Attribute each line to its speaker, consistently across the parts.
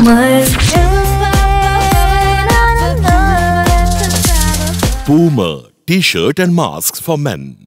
Speaker 1: Boomer.
Speaker 2: Boomer T-shirt and masks for men.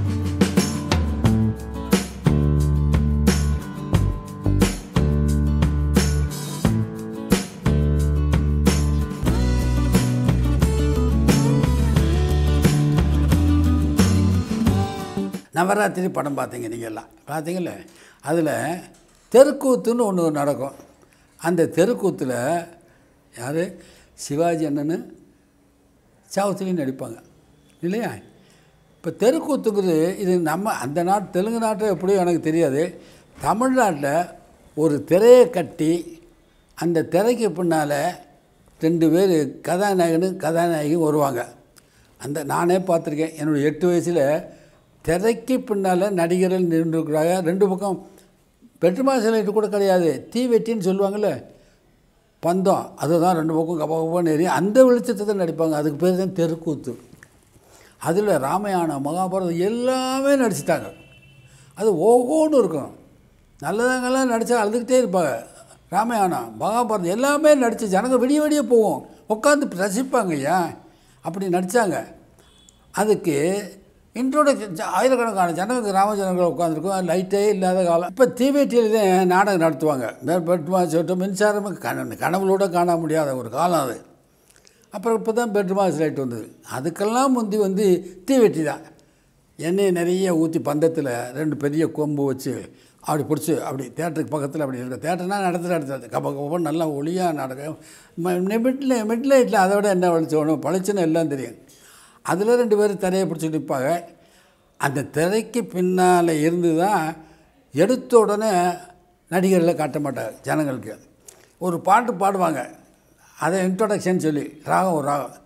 Speaker 3: Navaratri படம் பார்த்தீங்க நீங்கள் எல்லாம் பார்த்தீங்கல்ல அதில் தெருக்கூத்துன்னு ஒன்று நடக்கும் அந்த தெருக்கூத்தில் யார் சிவாஜி அண்ணனு சாவத்திலையும் நடிப்பாங்க இல்லையா இப்போ தெருக்கூத்துங்கிறது இது நம்ம அந்த நாட்டு தெலுங்கு நாட்டில் எப்படியோ எனக்கு தெரியாது தமிழ்நாட்டில் ஒரு திரையை கட்டி அந்த திரைக்கு பின்னால் ரெண்டு பேர் கதாநாயகனும் கதாநாயகியும் வருவாங்க அந்த நானே பார்த்துருக்கேன் என்னுடைய எட்டு வயசில் திரைக்கு பின்னால் நடிகர்கள் நின்றுருக்குறாங்க ரெண்டு பக்கம் பெட்ருமா சிலைட்டு கூட கிடையாது தீ வெட்டின்னு சொல்லுவாங்கள்ல பந்தம் அதுதான் ரெண்டு பக்கம் கப்ப கப்பான்னு எரியும் அந்த வெளிச்சத்தை தான் நடிப்பாங்க அதுக்கு பேர் தான் தெருக்கூத்து அதில் ராமாயணம் மகாபாரதம் எல்லாமே நடிச்சிட்டாங்க அது ஓஹோன்னு இருக்கும் நல்லதாங்கெல்லாம் நடித்தா அழுதுகிட்டே இருப்பாங்க ராமாயணம் மகாபாரதம் எல்லாமே நடித்து ஜனங்க விடிய விடிய போவோம் உட்காந்து ரசிப்பாங்க ஐயா அப்படி நடித்தாங்க அதுக்கு இன்ட்ரோடக்ஷன் ஆயிரக்கணக்கான ஜனங்க கிராம ஜனங்கள் உட்காந்துருக்கும் லைட்டே இல்லாத காலம் இப்போ டிவிடியில் தான் நாடகம் நடத்துவாங்க பெட்மா சொல்லிட்டு மின்சாரம் கன கனவுளோட காண முடியாத ஒரு காலம் அது அப்புறம் இப்போ தான் பெட்மாஸ் லைட் வந்தது அதுக்கெல்லாம் முந்தி வந்து தீவெட்டி தான் எண்ணெயை நிறைய ஊற்றி பந்தத்தில் ரெண்டு பெரிய கொம்பு வச்சு அப்படி பிடிச்சி அப்படி தேட்டருக்கு பக்கத்தில் அப்படி இருக்கும் தேட்டர்னா நடத்துகிற நடத்துறது கப்ப கப்பன்னு நல்லா ஒளியாக நடக்கும் மிட்ல மிட் லைட்டில் அதை விட என்ன வலிச்சோணும் பளிச்சுன்னு எல்லாம் தெரியும் அதில் ரெண்டு பேரும் திரையை பிடிச்சி நிற்பாங்க அந்த திரைக்கு பின்னால் இருந்து தான் எடுத்த உடனே நடிகர்களை காட்ட மாட்டாங்க ஜனங்களுக்கு ஒரு பாட்டு பாடுவாங்க அதை இன்ட்ரொடக்ஷன் சொல்லி ராகம் ஒரு ராகம்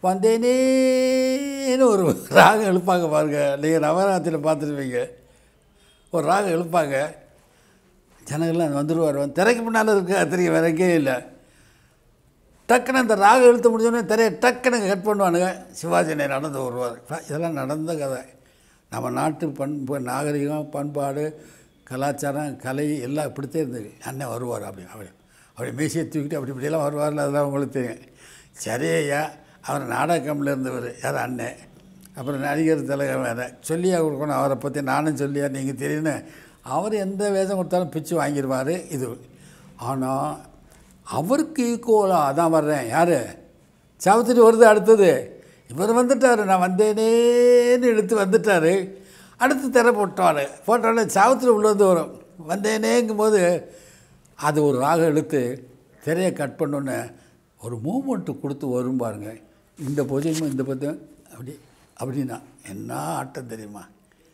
Speaker 3: வந்தேனேன்னு ஒரு ராகம் எழுப்பாங்க பாருங்க நீங்கள் நவராத்திரியில் பார்த்துருப்பீங்க ஒரு ராகம் எழுப்பாங்க ஜனங்கள்லாம் வந்துடுவார் வந்து திரைக்கு முன்னால் இருக்கு தெரியும் வேற எங்கேயும் இல்லை டக்குன்னு அந்த ராகம் இழுத்து முடிஞ்சோடனே திரையை டக்குன்னு கட் பண்ணுவானுங்க சிவாஜினை நடந்து வருவார் இதெல்லாம் நடந்த கதை நம்ம நாட்டு பண்பு நாகரிகம் பண்பாடு கலாச்சாரம் கலை எல்லாம் இப்படித்தே இருந்தது அண்ணன் வருவார் அப்படி அப்படி அப்படி மீசையை தூக்கிட்டு அப்படி இப்படியெல்லாம் வருவார்ல அதெல்லாம் உங்களுக்கு தெரியும் சரி ஐயா அவர் நாடக கம்பெனியில் இருந்தவர் யார் அண்ணன் அப்புறம் நடிகர் தலைவர் வேறு சொல்லியா கொடுக்கணும் அவரை பற்றி நானும் சொல்லியா நீங்கள் தெரியுன்னு அவர் எந்த வேஷம் கொடுத்தாலும் பிச்சு வாங்கிடுவார் இது ஆனால் அவருக்கு ஈக்குவலாக அதான் வர்றேன் யார் சாவித்திரி வருது அடுத்தது இவர் வந்துட்டார் நான் வந்தேனேன்னு எடுத்து வந்துட்டார் அடுத்து திரை போட்டார் போட்டாலே சாவித்திரி உள்ளேருந்து வரும் வந்தேனேங்கும்போது அது ஒரு ராகம் எடுத்து திரையை கட் பண்ணோன்னே ஒரு மூமெண்ட்டு கொடுத்து வரும் பாருங்க இந்த பொசிஷனும் இந்த பக்கம் அப்படி அப்படின்னா என்ன ஆட்டம் தெரியுமா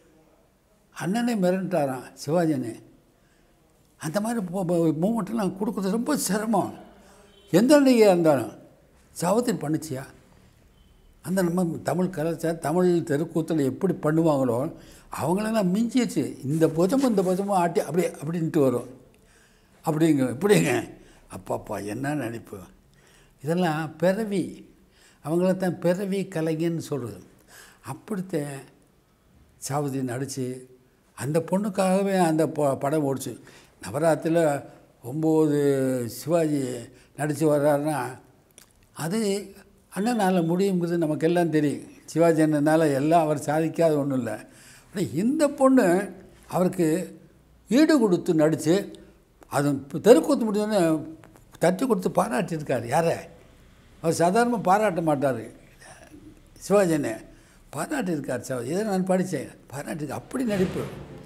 Speaker 3: அண்ணனே மிரண்டாரான் சிவாஜினே அந்த மாதிரி மூமெண்ட்லாம் கொடுக்குறது ரொம்ப சிரமம் எந்த நடிகையாக இருந்தாலும் சாவத்திரி பண்ணுச்சியா அந்த நம்ம தமிழ் கலாச்சாரம் தமிழ் தெருக்கூத்தில் எப்படி பண்ணுவாங்களோ அவங்களெல்லாம் மிஞ்சிச்சு இந்த புஜமும் இந்த புஜமும் ஆட்டி அப்படி அப்படின்ட்டு வரும் அப்படிங்க இப்படிங்க அப்பாப்பா என்ன நடிப்பு இதெல்லாம் பிறவி அவங்கள தான் பிறவி கலைஞன்னு சொல்கிறது அப்படித்தான் சாவதி நடித்து அந்த பொண்ணுக்காகவே அந்த ப படம் ஓடிச்சு நவராத்திரியில் ஒம்பது சிவாஜி நடித்து வர்றாருன்னா அது அண்ணனால் முடியுங்கிறது நமக்கு எல்லாம் தெரியும் சிவாஜி அண்ணனால் எல்லாம் அவர் சாதிக்காத ஒன்றும் இல்லை ஆனால் இந்த பொண்ணு அவருக்கு ஈடு கொடுத்து நடித்து அது தெருக்கூத்து முடிஞ்சோடனே தட்டி கொடுத்து பாராட்டியிருக்கார் யாரை அவர் சாதாரணமாக பாராட்ட மாட்டார் சிவாஜினை பாராட்டியிருக்கார் சிவாஜி இதை நான் படித்தேன் பாராட்டியிருக்க அப்படி நடிப்பு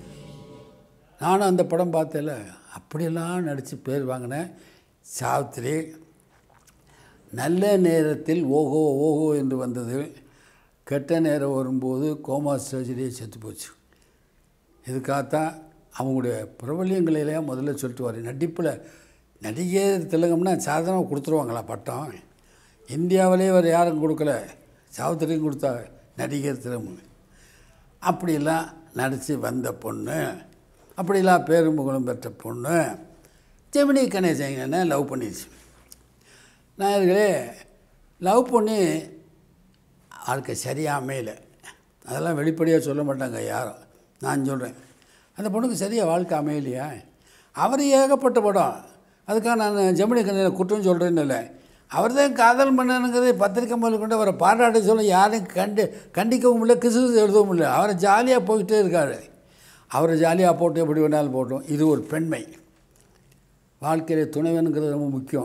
Speaker 3: நானும் அந்த படம் பார்த்தேல அப்படியெல்லாம் நடித்து பேர் வாங்கினேன் சாவித்திரி நல்ல நேரத்தில் ஓஹோ ஓஹோ என்று வந்தது கெட்ட நேரம் வரும்போது கோமா சர்ஜரியை செத்து போச்சு இதுக்காகத்தான் அவங்களுடைய பிரபல்யங்களையெல்லாம் முதல்ல சொல்லிட்டு வரேன் நடிப்பில் நடிகர் திலகம்னா சாதாரணமாக கொடுத்துருவாங்களா பட்டம் இந்தியாவிலே வேறு யாரும் கொடுக்கல சாவித்திரியும் கொடுத்தா நடிகர் திலகம் அப்படிலாம் நடித்து வந்த பொண்ணு அப்படிலாம் பேரும் புகழும் பெற்ற பொண்ணு ஜெமினி கணேசன் லவ் பண்ணிடுச்சு நாயர்களே லவ் பண்ணி வாழ்க்கை சரியாக அமையல அதெல்லாம் வெளிப்படையாக சொல்ல மாட்டாங்க யாரும் நான் சொல்கிறேன் அந்த பொண்ணுக்கு சரியாக வாழ்க்கை அமையலையா அவர் ஏகப்பட்ட படம் அதுக்காக நான் ஜெமினி கண்ணனை குற்றம் சொல்கிறேன்னு இல்லை அவர் தான் காதல் மன்னனுங்கிறதை பத்திரிக்கை முதல் கொண்டு அவரை பாராட்ட சொல்ல யாரையும் கண்டு கண்டிக்கவும் இல்லை கிசு எழுதவும் இல்லை அவரை ஜாலியாக போயிட்டே இருக்கார் அவரை ஜாலியாக போட்டு எப்படி வேணாலும் போட்டோம் இது ஒரு பெண்மை வாழ்க்கையில் துணைவனுங்கிறது ரொம்ப முக்கியம்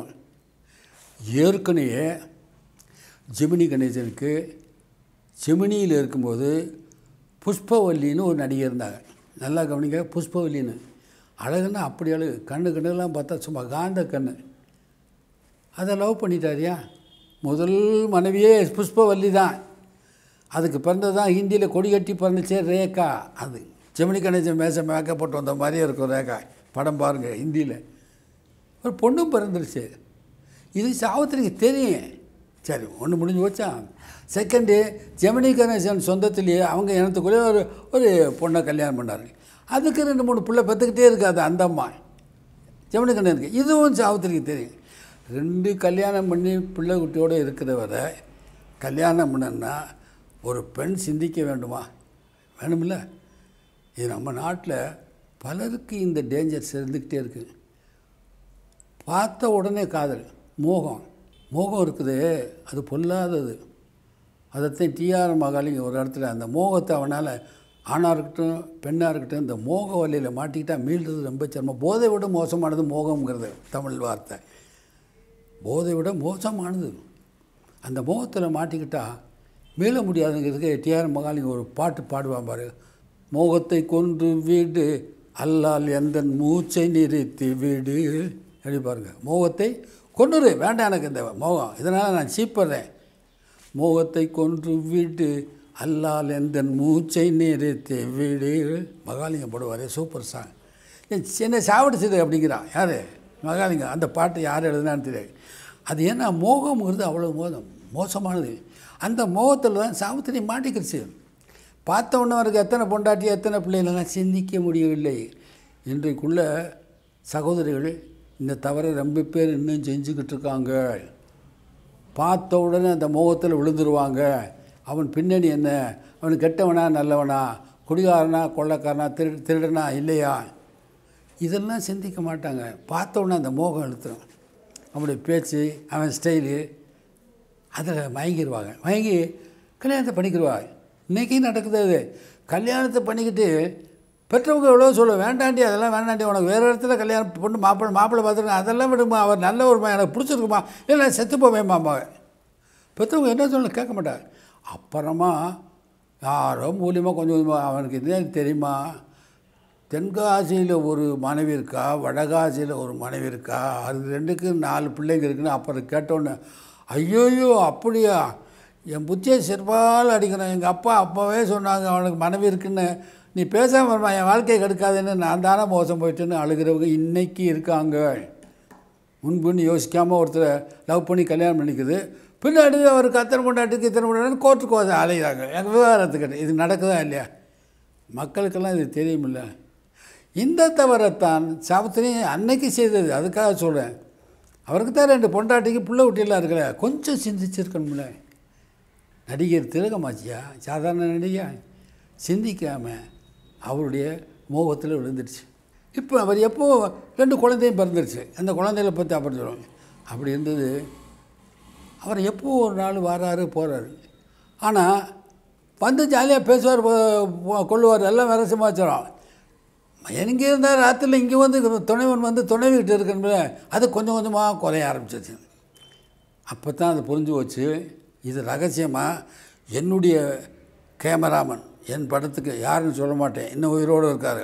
Speaker 3: ஏற்கனவே ஜெமினி கணேசனுக்கு ஜெமினியில் இருக்கும்போது புஷ்பவல்லின்னு ஒரு நடிகை இருந்தாங்க நல்லா கவனிக்க புஷ்பவல்லின்னு அழகுன்னா அப்படி அழகு கண்ணு கண்ணுலாம் பார்த்தா சும்மா காந்த கண்ணு அதை லவ் பண்ணிட்டாரியா முதல் மனைவியே புஷ்பவல்லி தான் அதுக்கு பிறந்தது தான் ஹிந்தியில் கொடி கட்டி பிறந்துச்சே ரேகா அது ஜெமினி கணேசன் மேச மேக்கப் போட்டு வந்த மாதிரியே இருக்கும் ரேகா படம் பாருங்கள் ஹிந்தியில் ஒரு பொண்ணும் பிறந்துருச்சு இது சாவித்திரிக்கு தெரியும் சரி ஒன்று முடிஞ்சு போச்சா செகண்டு ஜெமினி கணேசன் சொந்தத்திலேயே அவங்க இனத்துக்குள்ளே ஒரு ஒரு பொண்ணை கல்யாணம் பண்ணாரு அதுக்கு ரெண்டு மூணு பிள்ளை பெற்றுக்கிட்டே இருக்காது அந்த அம்மா ஜெமினி கணேசனுக்கு இதுவும் சாவித்திரிக்கு தெரியும் ரெண்டு கல்யாணம் பண்ணி பிள்ளை குட்டியோடு இருக்கிறவரை கல்யாணம் பண்ணனா ஒரு பெண் சிந்திக்க வேண்டுமா வேணுமில்ல இது நம்ம நாட்டில் பலருக்கு இந்த டேஞ்சர்ஸ் இருந்துக்கிட்டே இருக்குது பார்த்த உடனே காதல் மோகம் மோகம் இருக்குது அது பொல்லாதது அதைத்தான் டிஆர் மகாலிங்க ஒரு இடத்துல அந்த மோகத்தை அவனால் ஆணாக இருக்கட்டும் பெண்ணாக இருக்கட்டும் இந்த மோக வலையில் மாட்டிக்கிட்டா மீள்றது ரொம்ப சிரமம் போதை விட மோசமானது மோகம்ங்கிறது தமிழ் வார்த்தை போதை விட மோசமானது அந்த மோகத்தில் மாட்டிக்கிட்டா மீள முடியாதுங்கிறதுக்கு டிஆர் மகாலிங்க ஒரு பாட்டு பாடுவான் பாரு மோகத்தை கொன்று வீடு அல்லால் எந்த மூச்சை நிறுத்தி வீடு அப்படி பாருங்க மோகத்தை கொண்டுரு வேண்டாம் எனக்கு இந்த மோகம் இதனால் நான் சீப்படுறேன் மோகத்தை கொன்று வீடு அல்லால் எந்த மூச்சை நிறுத்தி வீடு மகாலிங்கம் போடுவார் சூப்பர் சாங் என்ன சாவடிச்சது அப்படிங்கிறான் யார் மகாலிங்கம் அந்த பாட்டு யார் எழுதுனான்னு தெரியாது அது ஏன்னா மோகம்ங்கிறது அவ்வளோ மோதம் மோசமானது அந்த மோகத்தில் தான் சாவித்திரி மாட்டிக்கிடுச்சு பார்த்த உடனே அவருக்கு எத்தனை பொண்டாட்டி எத்தனை பிள்ளைகளெல்லாம் சிந்திக்க முடியவில்லை இன்றைக்குள்ள சகோதரிகள் இந்த தவறை ரொம்ப பேர் இன்னும் செஞ்சுக்கிட்டு இருக்காங்க பார்த்த உடனே அந்த மோகத்தில் விழுந்துருவாங்க அவன் பின்னணி என்ன அவன் கெட்டவனா நல்லவனா குடிகாரனா கொள்ளக்காரனா திரு திருடனா இல்லையா இதெல்லாம் சிந்திக்க மாட்டாங்க பார்த்த உடனே அந்த மோகம் இழுத்துரும் அவனுடைய பேச்சு அவன் ஸ்டைலு அதில் மயங்கிடுவாங்க மயங்கி கல்யாணத்தை பண்ணிக்கிடுவாங்க இன்றைக்கி நடக்குது அது கல்யாணத்தை பண்ணிக்கிட்டு பெற்றவங்க எவ்வளோ சொல்ல வேண்டாண்டி அதெல்லாம் வேண்டாண்டி உனக்கு வேறு இடத்துல கல்யாணம் பொண்ணு மாப்பிள்ளை மாப்பிள்ளை பார்த்துருக்கேன் அதெல்லாம் விடுமா அவர் நல்ல ஒரு எனக்கு பிடிச்சிருக்குமா இல்லை செத்து போவேன்மாம்மா பெற்றவங்க என்ன சொல்ல கேட்க மாட்டாங்க அப்புறமா யாரோ மூலியமாக கொஞ்சம் கொஞ்சமாக அவனுக்கு என்ன தெரியுமா தென்காசியில் ஒரு மனைவி இருக்கா வடகாசியில் ஒரு மனைவி இருக்கா அது ரெண்டுக்கு நாலு பிள்ளைங்க இருக்குன்னு அப்புறம் கேட்டோன்னே ஐயோயோ அப்படியா என் புத்தியை செருப்பால் அடிக்கிறேன் எங்கள் அப்பா அப்போவே சொன்னாங்க அவனுக்கு மனைவி இருக்குன்னு நீ பேசாமல் வருமா என் வாழ்க்கையை கெடுக்காதுன்னு நான் தானே மோசம் போயிட்டுன்னு அழுகிறவங்க இன்றைக்கி இருக்காங்க முன்புன்னு யோசிக்காமல் ஒருத்தரை லவ் பண்ணி கல்யாணம் பண்ணிக்குது பின்னாடி அவருக்கு அத்தனை கொண்டாட்டுக்கு இத்தனை கொண்டாட்டு கோர்ட்டுக்கு வந்து அலைகிறாங்க எங்கள் விவகாரத்துக்கிட்ட இது நடக்குதா இல்லையா மக்களுக்கெல்லாம் இது தெரியுமில்ல இந்த தவறைத்தான் சாவித்திரி அன்னைக்கு செய்தது அதுக்காக சொல்கிறேன் அவருக்கு தான் ரெண்டு பொண்டாட்டிக்கு புள்ள குட்டியெல்லாம் இருக்கல கொஞ்சம் சிந்திச்சிருக்கணும்ல நடிகர் திலகமாச்சியா சாதாரண நடிகா சிந்திக்காமல் அவருடைய மோகத்தில் விழுந்துருச்சு இப்போ அவர் எப்போ ரெண்டு குழந்தையும் பிறந்துருச்சு அந்த குழந்தைகளை பற்றி அப்புறம் சொல்லுவாங்க அப்படி இருந்தது அவர் எப்போ ஒரு நாள் வராரு போகிறாரு ஆனால் வந்து ஜாலியாக பேசுவார் போ- போ- கொள்ளுவார் எல்லாம் வேறு சமாச்சாரம் எங்கே இருந்தால் ராத்திரியில் இங்கே வந்து துணைவன் வந்து துணைவிக்கிட்டு இருக்கணும்ல அது கொஞ்சம் கொஞ்சமாக குறைய ஆரம்பிச்சிச்சு அப்போ தான் அது புரிஞ்சு போச்சு இது ரகசியமாக என்னுடைய கேமராமன் என் படத்துக்கு யாருன்னு சொல்ல மாட்டேன் இன்னும் உயிரோடு இருக்கார்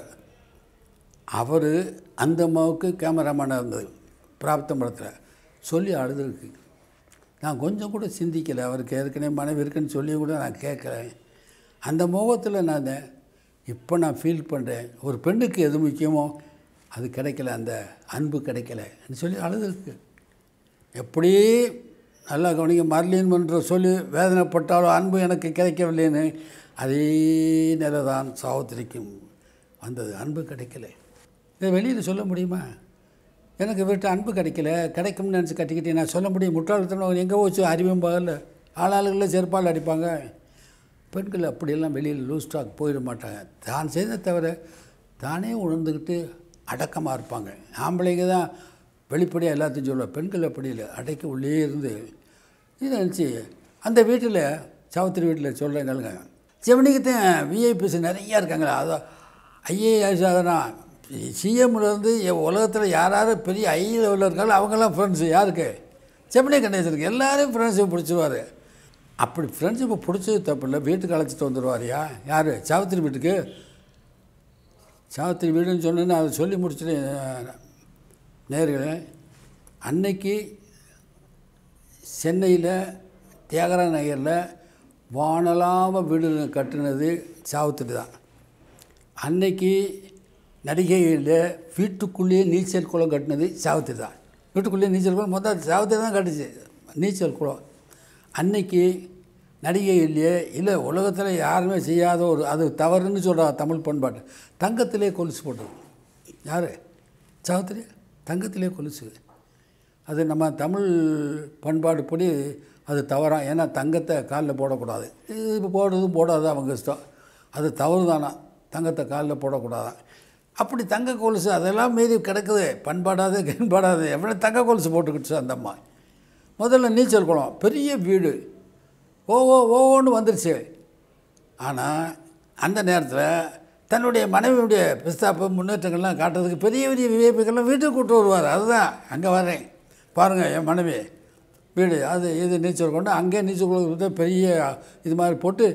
Speaker 3: அவர் அந்த அம்மாவுக்கு கேமராமேனாக இருந்தது பிராப்தம் படத்தில் சொல்லி அழுதுருக்கு நான் கொஞ்சம் கூட சிந்திக்கலை அவருக்கு ஏற்கனவே மனைவி இருக்குன்னு சொல்லி கூட நான் கேட்கல அந்த முகத்தில் நான் இப்போ நான் ஃபீல் பண்ணுறேன் ஒரு பெண்ணுக்கு எது முக்கியமோ அது கிடைக்கல அந்த அன்பு கிடைக்கலன்னு சொல்லி அழுதுருக்கு எப்படி நல்லா கவனிக்க மர்லின் மன்ற சொல்லி வேதனைப்பட்டாலும் அன்பு எனக்கு கிடைக்கவில்லைன்னு அதே நிலை தான் சாவித்திரிக்கும் வந்தது அன்பு கிடைக்கல இதை வெளியில் சொல்ல முடியுமா எனக்கு இவர்கிட்ட அன்பு கிடைக்கல கிடைக்கும்னு நினச்சி கட்டிக்கிட்டு நான் சொல்ல முடியும் முட்டாள்தனம் எங்கே வச்சு அறிவும் பகல ஆளாளுகளில் செருப்பால் அடிப்பாங்க பெண்கள் அப்படியெல்லாம் வெளியில் லூஸ் டாக் போயிட மாட்டாங்க தான் செய்த தவிர தானே உணர்ந்துக்கிட்டு அடக்கமாக இருப்பாங்க ஆம்பளைங்க தான் வெளிப்படையாக எல்லாத்தையும் சொல்லுவேன் பெண்கள் அப்படி இல்லை அடைக்க உள்ளே இருந்து இது நினச்சி அந்த வீட்டில் சாவித்திரி வீட்டில் சொல்கிறேன் கேளுங்க செவனிக்குத்தான் விஐபிஸ் நிறையா இருக்காங்களா அதான் ஐஏஎஸ் அதெல்லாம் சிஎம்லேருந்து உலகத்தில் யார் யார் பெரிய ஐ லெவலில் இருக்காங்களோ அவங்கெல்லாம் ஃப்ரெண்ட்ஸு யாருக்கு செம்மனி கணேசனுக்கு எல்லாரையும் ஃப்ரெண்ட்ஷிப் பிடிச்சிருவார் அப்படி ஃப்ரெண்ட்ஷிப்பை பிடிச்சது தப்பு இல்லை வீட்டுக்கு அழைச்சிட்டு வந்துடுவாரியா யார் சாவித்திரி வீட்டுக்கு சாவித்திரி வீடுன்னு சொன்னேன்னு அதை சொல்லி முடிச்சுட்டு நேர்களே அன்னைக்கு சென்னையில் தியாகரா நகரில் வானலாம வீடு கட்டினது சாவித்திரி தான் அன்னைக்கு நடிகையில் வீட்டுக்குள்ளேயே நீச்சல் குளம் கட்டினது சாவித்திரி தான் வீட்டுக்குள்ளேயே நீச்சல் குளம் மொத்தம் சாவித்திரி தான் கட்டுச்சு நீச்சல் குளம் அன்னைக்கு நடிகையிலேயே இல்லை உலகத்தில் யாருமே செய்யாத ஒரு அது தவறுன்னு சொல்கிறா தமிழ் பண்பாட்டு தங்கத்திலே கொலுசு போட்டது யார் சாவித்திரி தங்கத்திலே கொலுசு அது நம்ம தமிழ் பண்பாடுப்படி அது தவறாம் ஏன்னா தங்கத்தை காலில் போடக்கூடாது இது இப்போ போடுறதும் போடாது அவங்க இஷ்டம் அது தவறு தானா தங்கத்தை காலில் போடக்கூடாதான் அப்படி தங்க கொலுசு அதெல்லாம் மீறி கிடக்குது பண்பாடாது கண்பாடாது எவ்வளோ தங்க கொலுசு போட்டுக்கிட்டு அந்த அம்மா முதல்ல நீச்சல் குளம் பெரிய வீடு ஓ ஓ ஓன்னு வந்துருச்சு ஆனால் அந்த நேரத்தில் தன்னுடைய மனைவியுடைய பிஸ்தாப்பு முன்னேற்றங்கள்லாம் காட்டுறதுக்கு பெரிய பெரிய விவேபிகள்லாம் வீட்டுக்கு கூட்டு வருவார் அதுதான் அங்கே வரேன் பாருங்கள் என் மனைவி வீடு அது இது நீச்சல் கொண்டு அங்கே நீச்சல் கொடுத்து பெரிய இது மாதிரி போட்டு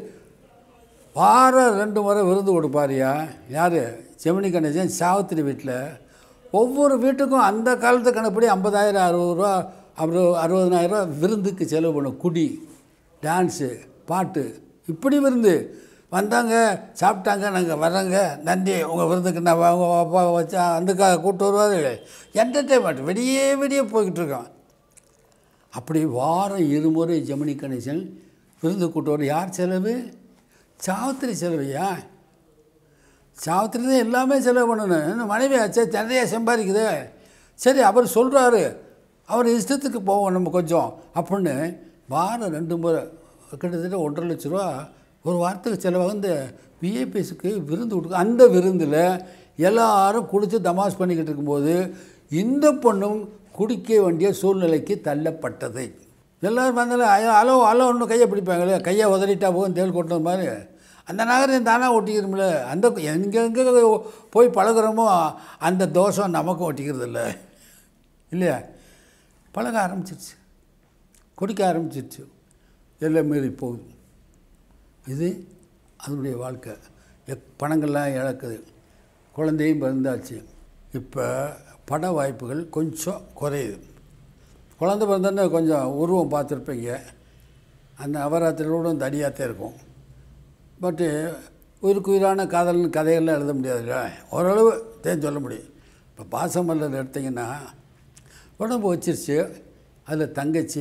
Speaker 3: வாரம் ரெண்டு முறை விருந்து கொடுப்பாரியா யார் செமினி கணேசன் சாவித்திரி வீட்டில் ஒவ்வொரு வீட்டுக்கும் அந்த காலத்து கணக்குப்படி ஐம்பதாயிரம் அறுபது ரூபா அறுபது அறுபதனாயிரரூவா விருந்துக்கு செலவு பண்ணும் குடி டான்ஸு பாட்டு இப்படி விருந்து வந்தாங்க சாப்பிட்டாங்க நாங்கள் வர்றோங்க நன்றி உங்கள் விருந்துக்கு நான் அவங்க அப்பா வச்சா அதுக்காக கூப்பிட்டு வருவார் என்டர்டெயின்மெண்ட் விடியே விடியே போய்கிட்டு இருக்கோம் அப்படி வாரம் இருமுறை ஜெமினி கணேசன் விருந்து கூட்டுவார் யார் செலவு சாவித்திரி செலவையா சாவித்திரி தான் எல்லாமே செலவு பண்ணணும் இன்னும் மனைவி ஆச்சே நிறையா சம்பாதிக்குது சரி அவர் சொல்கிறாரு அவர் இஷ்டத்துக்கு போவோம் நம்ம கொஞ்சம் அப்படின்னு வாரம் ரெண்டு முறை கிட்டத்தட்ட ஒன்றரை லட்ச ரூபா ஒரு வாரத்துக்கு செலவாக இந்த விஏபிஎஸ்க்கு விருந்து கொடுக்க அந்த விருந்தில் எல்லாரும் குடித்து தமாஷ் பண்ணிக்கிட்டு இருக்கும்போது இந்த பொண்ணும் குடிக்க வேண்டிய சூழ்நிலைக்கு தள்ளப்பட்டது எல்லோரும் வந்தாலும் அலோ அலோ அலோ ஒன்று கையை பிடிப்பாங்களே கையை உதறிட்டா போகும் தேல் கொட்டின மாதிரி அந்த நகரம் தானாக ஒட்டிக்கிறோம்ல அந்த எங்கெங்கே போய் பழகுறோமோ அந்த தோஷம் நமக்கும் ஒட்டிக்கிறது இல்லை இல்லையா பழக ஆரம்பிச்சிருச்சு குடிக்க ஆரம்பிச்சிருச்சு எல்லாம் மீறி போகுது இது அதனுடைய வாழ்க்கை எப் பணங்கள்லாம் இழக்குது குழந்தையும் பிறந்தாச்சு இப்போ பட வாய்ப்புகள் கொஞ்சம் குறையுது குழந்தை பிறந்தோன்னே கொஞ்சம் உருவம் பார்த்துருப்பீங்க அந்த நவராத்திரியோட தனியாகத்தான் இருக்கும் பட்டு உயிருக்கு உயிரான காதல்னு கதைகள்லாம் எழுத முடியாதுல்ல ஓரளவு தேன் சொல்ல முடியும் இப்போ பாசமல்லர் எடுத்திங்கன்னா உடம்பு வச்சிருச்சு அதில் தங்கச்சி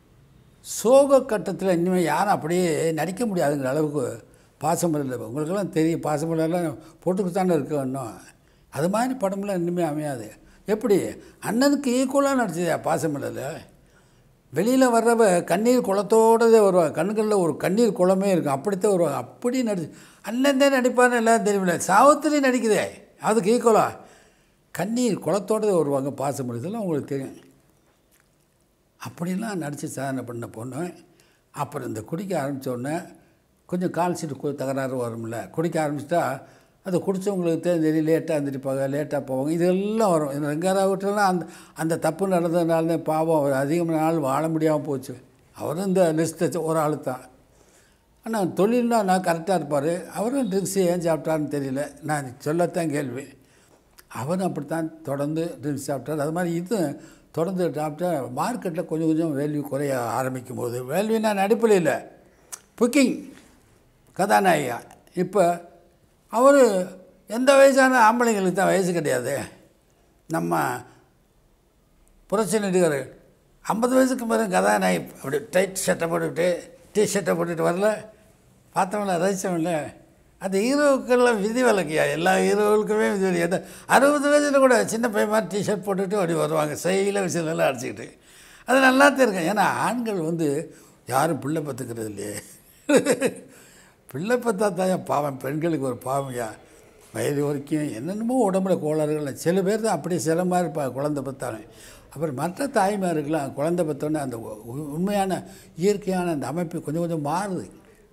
Speaker 3: சோக கட்டத்தில் இனிமேல் யாரும் அப்படியே நடிக்க முடியாதுங்கிற அளவுக்கு பாசமல்லர் உங்களுக்கெல்லாம் தெரியும் பாசமல்லர்லாம் போட்டுக்கிட்டு தானே இருக்கு இன்னும் அது மாதிரி படம்லாம் இனிமேல் அமையாது எப்படி அண்ணனுக்கு ஈக்குவலாக நடிச்சதா பாசமல்லர் வெளியில் வர்றவ கண்ணீர் குளத்தோடதே வருவா கண்களில் ஒரு கண்ணீர் குளமே இருக்கும் அப்படித்தான் வருவாங்க அப்படி நடி அண்ணன் தான் நடிப்பான்னு எல்லாம் தெரியல சாவத்திரி நடிக்குதே அதுக்கு ஈக்குவலா கண்ணீர் குளத்தோடதே வருவாங்க பாசம் இதெல்லாம் உங்களுக்கு தெரியும் அப்படிலாம் நடித்து சாதனை பண்ண பொண்ணு அப்புறம் இந்த குடிக்க ஆரம்பித்த உடனே கொஞ்சம் கால் சீட்டு தகராறு வரும்ல குடிக்க ஆரம்பிச்சிட்டா அது குடித்தவங்களுக்கு தெரியும் லேட்டாக எழுந்திரிப்பாங்க லேட்டாக போவாங்க இதெல்லாம் வரும் இந்த ரெங்காரா வீட்டிலலாம் அந்த அந்த தப்பு நடந்ததுனால தான் பாவம் அவர் அதிகமான நாள் வாழ முடியாமல் போச்சு அவரும் இந்த லிஸ்ட்டை ஒரு ஆள் தான் ஆனால் தொழில்னா நான் கரெக்டாக இருப்பார் அவரும் ட்ரிங்க்ஸ் ஏன் சாப்பிட்டாருன்னு தெரியல நான் சொல்லத்தான் கேள்வி அவரும் அப்படித்தான் தொடர்ந்து ட்ரிங்க்ஸ் சாப்பிட்டார் அது மாதிரி இது தொடர்ந்து சாப்பிட்டா மார்க்கெட்டில் கொஞ்சம் கொஞ்சம் வேல்யூ குறைய ஆரம்பிக்கும் போது வேல்யூனா நடிப்பில் இல்லை புக்கிங் கதாநாயகா இப்போ அவர் எந்த வயசான ஆம்பளைங்களுக்கு தான் வயசு கிடையாது நம்ம புரட்சி நடிகர் ஐம்பது வயசுக்கு மேலே கதாநாயகி அப்படி டைட் ஷர்ட்டை போட்டுக்கிட்டு டி ஷர்ட்டை போட்டுட்டு வரல பார்த்தவங்கள ரசித்தவங்கள அது ஹீரோவுக்கெல்லாம் விதி விலக்கியா எல்லா ஹீரோவுக்குமே விதி விலக்கு எந்த அறுபது வயசில் கூட சின்ன பையன் மாதிரி டிஷர்ட் போட்டுட்டு அப்படி வருவாங்க செயல விஷயம்லாம் அடிச்சுக்கிட்டு அது நல்லா இருக்கும் ஏன்னா ஆண்கள் வந்து யாரும் பிள்ளை பத்துக்கிறது இல்லையே பிள்ளை பத்தா தான் பாவம் பெண்களுக்கு ஒரு பாவம்யா வயது வரைக்கும் என்னென்னமோ உடம்புல கோளாறுகள் சில பேர் தான் அப்படியே சில மாதிரி இருப்பா குழந்தை பெற்றாலும் அப்புறம் மற்ற தாய்மாருக்கெல்லாம் குழந்தை பெற்றோன்னே அந்த உ- உண்மையான இயற்கையான அந்த அமைப்பு கொஞ்சம் கொஞ்சம் மாறுது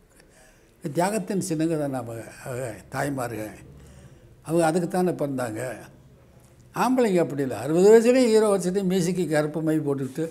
Speaker 3: தியாகத்தின் சின்னங்க தான் நம்ம அவங்க தாய்மார்கள் அவங்க அதுக்குத்தானே பிறந்தாங்க ஆம்பளைங்க அப்படி இல்லை அறுபது வயசுலேயும் ஹீரோ வச்சுட்டு மியூசிக்கு கருப்பு மை போட்டுக்கிட்டு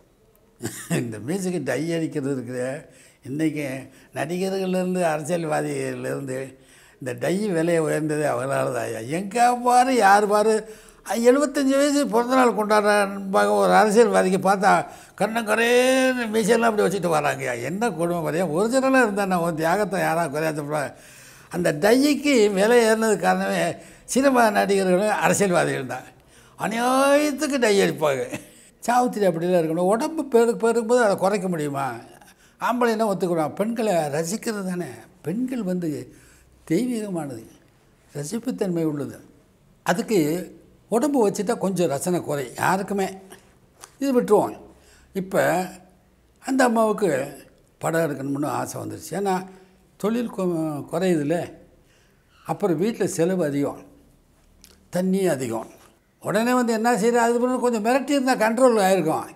Speaker 3: இந்த மியூசிக்கு டை அடிக்கிறது இருக்குது இன்றைக்கி நடிகர்கள்லேருந்து அரசியல்வாதிகள்லேருந்து இந்த டை விலை உயர்ந்தது அவங்களால தான் ஐயா எங்கே பாரு யார் பாரு எழுபத்தஞ்சி வயசு பிறந்தநாள் கொண்டாடுறாங்க ஒரு அரசியல்வாதிக்கு பார்த்தா கண்ணங்கரேன்னு மீசெல்லாம் அப்படி வச்சுட்டு வராங்க என்ன கொடுமை பாரியா ஒரிஜினலாக இருந்தால் நான் ஒரு தியாகத்தை யாராக குறையாத அந்த டைக்கு விலை ஏறினது காரணமே சினிமா நடிகர்களும் அரசியல்வாதிகள் தான் அநியாயத்துக்கு டை அடிப்பாங்க சாவித்திரி அப்படிலாம் இருக்கணும் உடம்பு பெரு பெருக்கும்போது அதை குறைக்க முடியுமா ஆம்பளைன்னா ஒத்துக்கணும் பெண்களை ரசிக்கிறது தானே பெண்கள் வந்து தெய்வீகமானது ரசிப்புத்தன்மை உள்ளது அதுக்கு உடம்பு வச்சுட்டா கொஞ்சம் ரசனை குறை யாருக்குமே இது விட்டுருவோம் இப்போ அந்த அம்மாவுக்கு படம் எடுக்கணும்னு ஆசை வந்துருச்சு ஏன்னா தொழில் கொ- குறையுதுல்ல அப்புறம் வீட்டில் செலவு அதிகம் தண்ணி அதிகம் உடனே வந்து என்ன செய்யறது அது பண்ண கொஞ்சம் மிரட்டி இருந்தால் கண்ட்ரோல் ஆகிருக்கும்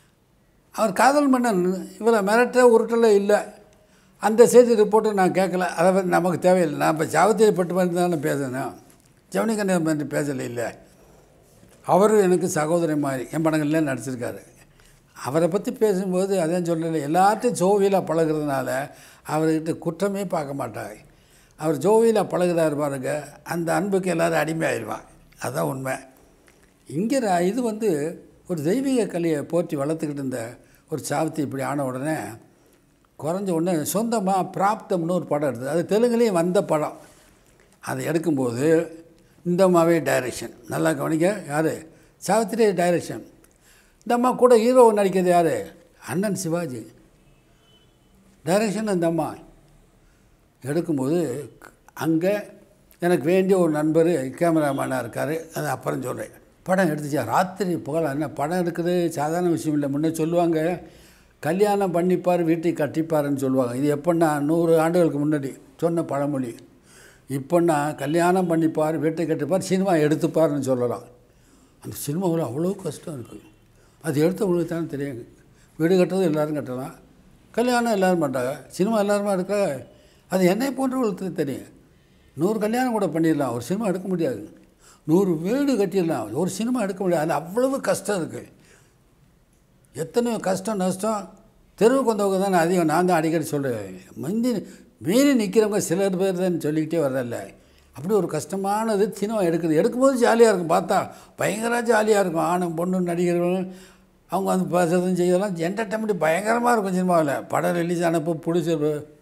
Speaker 3: அவர் காதல் மன்னன் இவரை மிரட்ட உருட்டல இல்லை அந்த செய்தி ரிப்போர்ட்டை நான் கேட்கல அதை வந்து நமக்கு தேவையில்லை நான் இப்போ சாவத்திரி பட்டு வந்து தானே பேசணும் ஜவுனிகண்ணன் பற்றி பேசலை இல்லை அவரும் எனக்கு சகோதரன் மாதிரி என் படங்கள்லாம் நடிச்சிருக்காரு அவரை பற்றி பேசும்போது அதான் சொல்லலை எல்லார்ட்டையும் ஜோவியலாக பழகுறதுனால அவர்கிட்ட குற்றமே பார்க்க மாட்டாங்க அவர் ஜோவியலாக பழகுறாரு பாருங்க அந்த அன்புக்கு எல்லோரும் அடிமையாயிருவான் அதுதான் உண்மை இங்கே ர- இது வந்து ஒரு தெய்வீக கலையை போற்றி வளர்த்துக்கிட்டு இருந்த ஒரு சாவித்தி இப்படி ஆன உடனே குறைஞ்ச உடனே சொந்தமாக பிராப்தம்னு ஒரு படம் எடுத்தது அது தெலுங்குலேயும் வந்த படம் அதை எடுக்கும்போது இந்த அம்மாவே டைரக்ஷன் நல்லா கவனிக்க யார் சாவித்திரி டைரக்ஷன் இந்த அம்மா கூட ஹீரோ நடிக்கிறது யார் அண்ணன் சிவாஜி டைரக்ஷன் அந்த அம்மா எடுக்கும்போது அங்கே எனக்கு வேண்டிய ஒரு நண்பர் கேமராமேனாக இருக்கார் அது அப்புறம் சொல்கிறேன் படம் எடுத்துச்சா ராத்திரி புகழ என்ன படம் எடுக்கிறது சாதாரண விஷயம் இல்லை முன்னே சொல்லுவாங்க கல்யாணம் பண்ணிப்பார் வீட்டை கட்டிப்பாருன்னு சொல்லுவாங்க இது எப்போன்னா நூறு ஆண்டுகளுக்கு முன்னாடி சொன்ன பழமொழி இப்போன்னா கல்யாணம் பண்ணிப்பார் வீட்டை கட்டிப்பார் சினிமா எடுத்துப்பாருன்னு சொல்லலாம் அந்த சினிமாவில் அவ்வளோ கஷ்டம் இருக்குது அது எடுத்தவங்களுக்கு தானே தெரியும் வீடு கட்டுறது எல்லோரும் கட்டலாம் கல்யாணம் எல்லோரும் பண்ணுறாங்க சினிமா எல்லாருமா எடுக்க அது என்னை போன்றவங்களுக்கு தெரியும் நூறு கல்யாணம் கூட பண்ணிடலாம் ஒரு சினிமா எடுக்க முடியாது நூறு வீடு கட்டிடலாம் ஒரு சினிமா எடுக்க முடியாது அது அவ்வளவு கஷ்டம் இருக்குது எத்தனையோ கஷ்டம் நஷ்டம் தெருவுக்கு வந்தவங்க தானே அதிகம் நான் தான் அடிக்கடி சொல்கிறேன் முந்தி மீறி நிற்கிறவங்க சிலர் பேர் தான் சொல்லிக்கிட்டே வரதில்ல அப்படி ஒரு கஷ்டமானது சினிமா எடுக்குது எடுக்கும்போது ஜாலியாக இருக்கும் பார்த்தா பயங்கர ஜாலியாக இருக்கும் ஆணும் பொண்ணு நடிகர்களும் அவங்க வந்து பேசுறதும் செய்யலாம் என்டர்டைன்மெண்ட் பயங்கரமாக இருக்கும் சினிமாவில் படம் ரிலீஸ் ஆனப்போ பிடிச்ச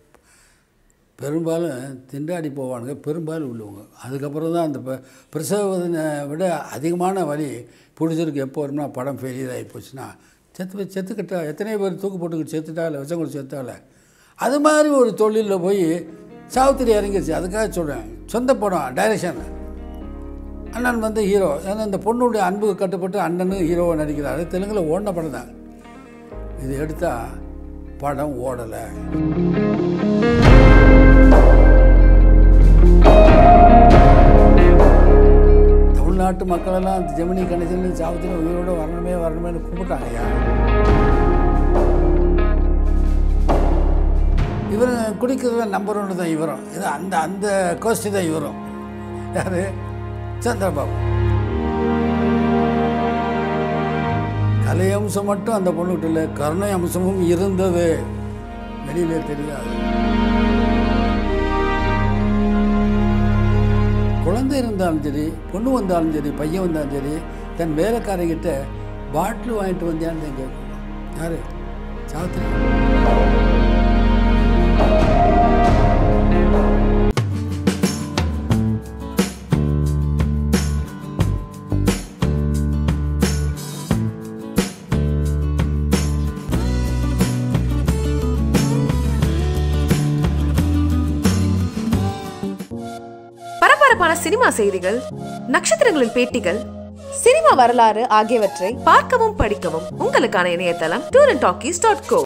Speaker 3: பெரும்பாலும் திண்டாடி போவானுங்க பெரும்பாலும் உள்ளவங்க அதுக்கப்புறம் தான் அந்த ப- பிரசவனை விட அதிகமான வலி பிடிச்சிருக்கு எப்போ வரும்னா படம் ஃபெயிலியர் ஆகி போச்சுன்னா செத்து போய் செத்துக்கிட்டா எத்தனை பேர் தூக்கு போட்டுக்கிட்டு செத்துட்டால விஷம் கொடுத்து செத்தால அது மாதிரி ஒரு தொழிலில் போய் சாவித்திரி இறங்கிருச்சு அதுக்காக சொல்கிறேன் சொந்த படம் டைரக்ஷன் அண்ணன் வந்து ஹீரோ ஏன்னா இந்த பொண்ணுடைய அன்புக்கு கட்டுப்பட்டு அண்ணனும் ஹீரோவை நடிக்கிறாரு தெலுங்கில் ஓடின படம் தான் இது எடுத்தால் படம் ஓடலை தமிழ்நாட்டு மக்களெல்லாம் அந்த ஜெமினி கணேசன் சாவித்திரி உயிரோட வரணுமே வரணுமேனு கும்பிட்டாங்க ஐயா இவர் குடிக்கிறதுல நம்பர் ஒன்று தான் இவரும் இது அந்த அந்த கோஷ்டி தான் இவரும் யார் சந்திரபாபு கலை அம்சம் மட்டும் அந்த பொண்ணுகிட்ட இல்லை கருணை அம்சமும் இருந்தது வெளியிலே தெரியாது குழந்தை இருந்தாலும் சரி பொண்ணு வந்தாலும் சரி பையன் வந்தாலும் சரி தன் வேலைக்காரங்கிட்ட பாட்டில் வாங்கிட்டு வந்தியான்னு தான் கேட்கும் யார் சாவித்திரி
Speaker 1: பரபரப்பான சினிமா செய்திகள் நட்சத்திரங்களின் பேட்டிகள் சினிமா வரலாறு ஆகியவற்றை பார்க்கவும் படிக்கவும் உங்களுக்கான இணையதளம் tour and talkies dot go